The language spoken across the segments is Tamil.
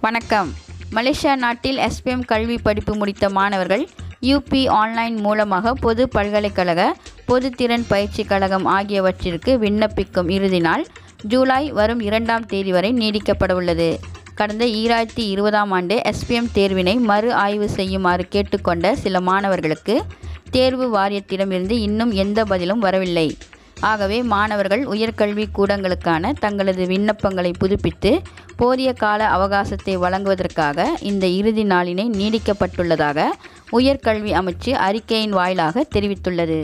வணக்கம் மலேசியா நாட்டில் எஸ்பிஎம் கல்வி படிப்பு முடித்த மாணவர்கள் யூபி ஆன்லைன் மூலமாக பொது பல்கலைக்கழக பொதுத்திறன் பயிற்சி கழகம் ஆகியவற்றிற்கு விண்ணப்பிக்கும் இறுதி நாள் ஜூலை வரும் இரண்டாம் தேதி வரை நீடிக்கப்படவுள்ளது கடந்த ஈராயிரத்தி இருபதாம் ஆண்டு எஸ்பிஎம் தேர்வினை மறு ஆய்வு செய்யுமாறு கேட்டுக்கொண்ட சில மாணவர்களுக்கு தேர்வு வாரியத்திடமிருந்து இன்னும் எந்த பதிலும் வரவில்லை ஆகவே மாணவர்கள் உயர்கல்வி கூடங்களுக்கான தங்களது விண்ணப்பங்களை புதுப்பித்து போதிய கால அவகாசத்தை வழங்குவதற்காக இந்த இறுதி நாளினை நீடிக்கப்பட்டுள்ளதாக உயர்கல்வி அமைச்சு அறிக்கையின் வாயிலாக தெரிவித்துள்ளது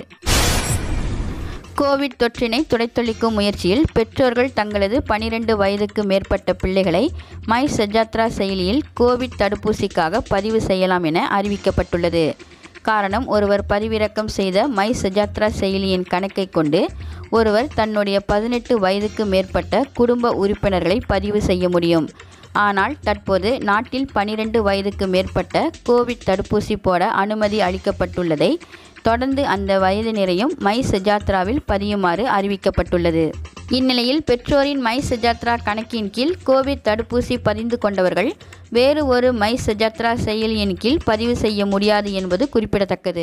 கோவிட் தொற்றினை துடைத்தொழிக்கும் முயற்சியில் பெற்றோர்கள் தங்களது பனிரெண்டு வயதுக்கு மேற்பட்ட பிள்ளைகளை மை சஜாத்ரா செயலியில் கோவிட் தடுப்பூசிக்காக பதிவு செய்யலாம் என அறிவிக்கப்பட்டுள்ளது காரணம் ஒருவர் பதிவிறக்கம் செய்த மை சஜாத்ரா செயலியின் கணக்கை கொண்டு ஒருவர் தன்னுடைய பதினெட்டு வயதுக்கு மேற்பட்ட குடும்ப உறுப்பினர்களை பதிவு செய்ய முடியும் ஆனால் தற்போது நாட்டில் பனிரெண்டு வயதுக்கு மேற்பட்ட கோவிட் தடுப்பூசி போட அனுமதி அளிக்கப்பட்டுள்ளதை தொடர்ந்து அந்த வயதினரையும் மை சஜாத்ராவில் பதியுமாறு அறிவிக்கப்பட்டுள்ளது இந்நிலையில் பெற்றோரின் மை சஜாத்ரா கணக்கின் கீழ் கோவிட் தடுப்பூசி பதிந்து கொண்டவர்கள் வேறு ஒரு மை சஜாத்ரா செயலியின் கீழ் பதிவு செய்ய முடியாது என்பது குறிப்பிடத்தக்கது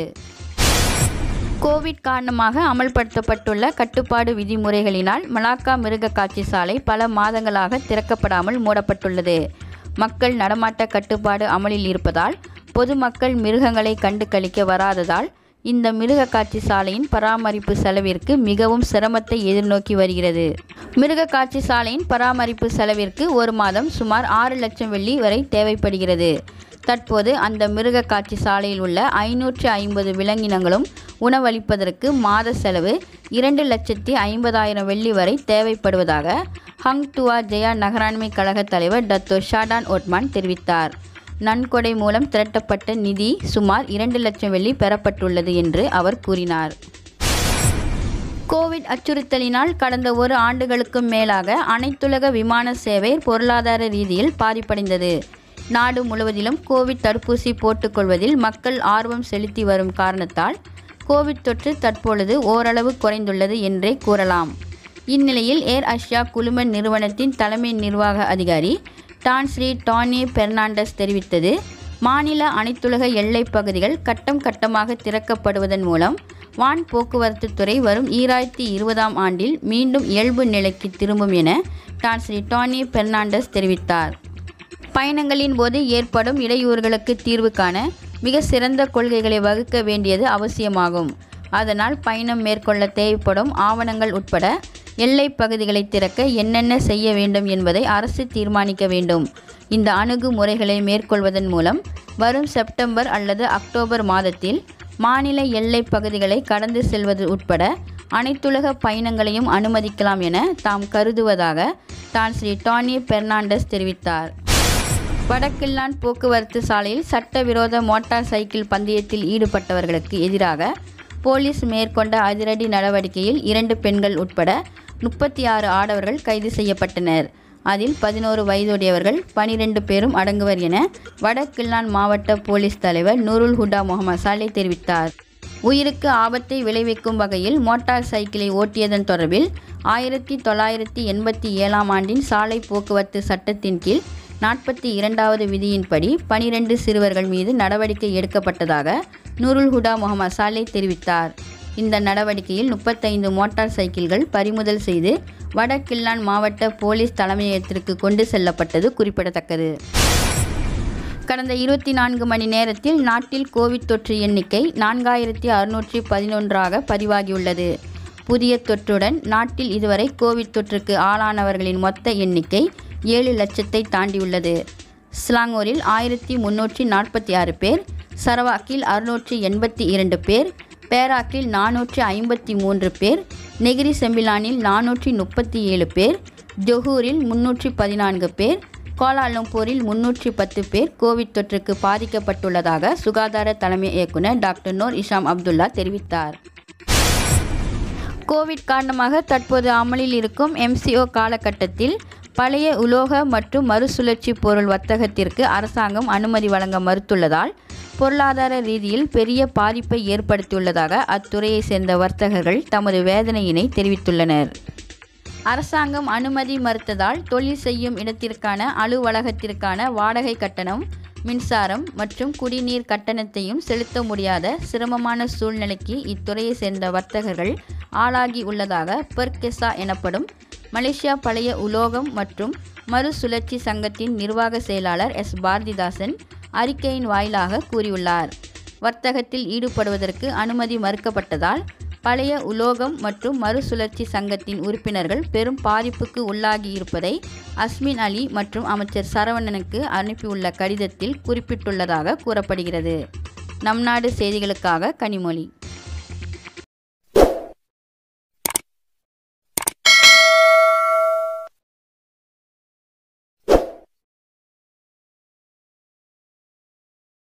கோவிட் காரணமாக அமல்படுத்தப்பட்டுள்ள கட்டுப்பாடு விதிமுறைகளினால் மலாக்கா மிருக காட்சி சாலை பல மாதங்களாக திறக்கப்படாமல் மூடப்பட்டுள்ளது மக்கள் நடமாட்ட கட்டுப்பாடு அமலில் இருப்பதால் பொதுமக்கள் மிருகங்களை கண்டு கழிக்க வராததால் இந்த மிருக காட்சி சாலையின் பராமரிப்பு செலவிற்கு மிகவும் சிரமத்தை எதிர்நோக்கி வருகிறது மிருக காட்சி சாலையின் பராமரிப்பு செலவிற்கு ஒரு மாதம் சுமார் ஆறு லட்சம் வெள்ளி வரை தேவைப்படுகிறது தற்போது அந்த மிருக காட்சி சாலையில் உள்ள ஐநூற்று ஐம்பது விலங்கினங்களும் உணவளிப்பதற்கு மாத செலவு இரண்டு லட்சத்தி ஐம்பதாயிரம் வெள்ளி வரை தேவைப்படுவதாக ஹங் டுவா ஜெயா நகராண்மை கழக தலைவர் டத்தோ ஷாடான் ஒட்மான் தெரிவித்தார் நன்கொடை மூலம் திரட்டப்பட்ட நிதி சுமார் இரண்டு லட்சம் வெள்ளி பெறப்பட்டுள்ளது என்று அவர் கூறினார் கோவிட் அச்சுறுத்தலினால் கடந்த ஒரு ஆண்டுகளுக்கும் மேலாக அனைத்துலக விமான சேவை பொருளாதார ரீதியில் பாதிப்படைந்தது நாடு முழுவதிலும் கோவிட் தடுப்பூசி போட்டுக்கொள்வதில் மக்கள் ஆர்வம் செலுத்தி வரும் காரணத்தால் கோவிட் தொற்று தற்பொழுது ஓரளவு குறைந்துள்ளது என்றே கூறலாம் இந்நிலையில் ஏர் அஷ்யா குழும நிறுவனத்தின் தலைமை நிர்வாக அதிகாரி டான்ஸ்ரீ டானி பெர்னாண்டஸ் தெரிவித்தது மாநில அனைத்துலக எல்லைப் பகுதிகள் கட்டம் கட்டமாக திறக்கப்படுவதன் மூலம் வான் போக்குவரத்து துறை வரும் ஈராயிரத்தி இருபதாம் ஆண்டில் மீண்டும் இயல்பு நிலைக்கு திரும்பும் என டான்ஸ்ரீ டானி பெர்னாண்டஸ் தெரிவித்தார் பயணங்களின் போது ஏற்படும் இடையூறுகளுக்கு தீர்வு காண மிக சிறந்த கொள்கைகளை வகுக்க வேண்டியது அவசியமாகும் அதனால் பயணம் மேற்கொள்ள தேவைப்படும் ஆவணங்கள் உட்பட எல்லை பகுதிகளை திறக்க என்னென்ன செய்ய வேண்டும் என்பதை அரசு தீர்மானிக்க வேண்டும் இந்த அணுகுமுறைகளை மேற்கொள்வதன் மூலம் வரும் செப்டம்பர் அல்லது அக்டோபர் மாதத்தில் மாநில எல்லை பகுதிகளை கடந்து செல்வது உட்பட அனைத்துலக பயணங்களையும் அனுமதிக்கலாம் என தாம் கருதுவதாக தான் ஸ்ரீ டானி பெர்னாண்டஸ் தெரிவித்தார் வடக்கில்லான் போக்குவரத்து சாலையில் சட்டவிரோத மோட்டார் சைக்கிள் பந்தயத்தில் ஈடுபட்டவர்களுக்கு எதிராக போலீஸ் மேற்கொண்ட அதிரடி நடவடிக்கையில் இரண்டு பெண்கள் உட்பட முப்பத்தி ஆறு ஆடவர்கள் கைது செய்யப்பட்டனர் அதில் பதினோரு வயதுடையவர்கள் பனிரெண்டு பேரும் அடங்குவர் என வடக்கில்லான் மாவட்ட போலீஸ் தலைவர் நூருல் ஹுடா முகமது சாலே தெரிவித்தார் உயிருக்கு ஆபத்தை விளைவிக்கும் வகையில் மோட்டார் சைக்கிளை ஓட்டியதன் தொடர்பில் ஆயிரத்தி தொள்ளாயிரத்தி எண்பத்தி ஏழாம் ஆண்டின் சாலை போக்குவரத்து சட்டத்தின் கீழ் நாற்பத்தி இரண்டாவது விதியின்படி பனிரெண்டு சிறுவர்கள் மீது நடவடிக்கை எடுக்கப்பட்டதாக நூருல் ஹுடா முகமது சாலே தெரிவித்தார் இந்த நடவடிக்கையில் முப்பத்தைந்து மோட்டார் சைக்கிள்கள் பறிமுதல் செய்து வடகில்லான் மாவட்ட போலீஸ் தலைமையகத்திற்கு கொண்டு செல்லப்பட்டது குறிப்பிடத்தக்கது கடந்த இருபத்தி நான்கு மணி நேரத்தில் நாட்டில் கோவிட் தொற்று எண்ணிக்கை நான்காயிரத்தி அறுநூற்றி பதினொன்றாக பதிவாகியுள்ளது புதிய தொற்றுடன் நாட்டில் இதுவரை கோவிட் தொற்றுக்கு ஆளானவர்களின் மொத்த எண்ணிக்கை ஏழு லட்சத்தை தாண்டியுள்ளது ஸ்லாங்கூரில் ஆயிரத்தி முன்னூற்றி நாற்பத்தி ஆறு பேர் சரவாக்கில் அறுநூற்றி எண்பத்தி இரண்டு பேர் பேராக்கில் நானூற்றி ஐம்பத்தி மூன்று பேர் நெகிரி செம்பிலானில் நானூற்றி முப்பத்தி ஏழு பேர் ஜொஹூரில் முன்னூற்றி பதினான்கு பேர் கோலாலம்பூரில் முன்னூற்றி பத்து பேர் கோவிட் தொற்றுக்கு பாதிக்கப்பட்டுள்ளதாக சுகாதார தலைமை இயக்குனர் டாக்டர் நோர் இஷாம் அப்துல்லா தெரிவித்தார் கோவிட் காரணமாக தற்போது அமலில் இருக்கும் எம்சிஓ காலகட்டத்தில் பழைய உலோக மற்றும் மறுசுழற்சி பொருள் வர்த்தகத்திற்கு அரசாங்கம் அனுமதி வழங்க மறுத்துள்ளதால் பொருளாதார ரீதியில் பெரிய பாதிப்பை ஏற்படுத்தியுள்ளதாக அத்துறையை சேர்ந்த வர்த்தகர்கள் தமது வேதனையினை தெரிவித்துள்ளனர் அரசாங்கம் அனுமதி மறுத்ததால் தொழில் செய்யும் இடத்திற்கான அலுவலகத்திற்கான வாடகை கட்டணம் மின்சாரம் மற்றும் குடிநீர் கட்டணத்தையும் செலுத்த முடியாத சிரமமான சூழ்நிலைக்கு இத்துறையை சேர்ந்த வர்த்தகர்கள் ஆளாகி உள்ளதாக பெர்கெசா எனப்படும் மலேசியா பழைய உலோகம் மற்றும் மறுசுழற்சி சங்கத்தின் நிர்வாக செயலாளர் எஸ் பாரதிதாசன் அறிக்கையின் வாயிலாக கூறியுள்ளார் வர்த்தகத்தில் ஈடுபடுவதற்கு அனுமதி மறுக்கப்பட்டதால் பழைய உலோகம் மற்றும் மறுசுழற்சி சங்கத்தின் உறுப்பினர்கள் பெரும் பாதிப்புக்கு உள்ளாகியிருப்பதை அஸ்மின் அலி மற்றும் அமைச்சர் சரவணனுக்கு அனுப்பியுள்ள கடிதத்தில் குறிப்பிட்டுள்ளதாக கூறப்படுகிறது நம் நாடு செய்திகளுக்காக கனிமொழி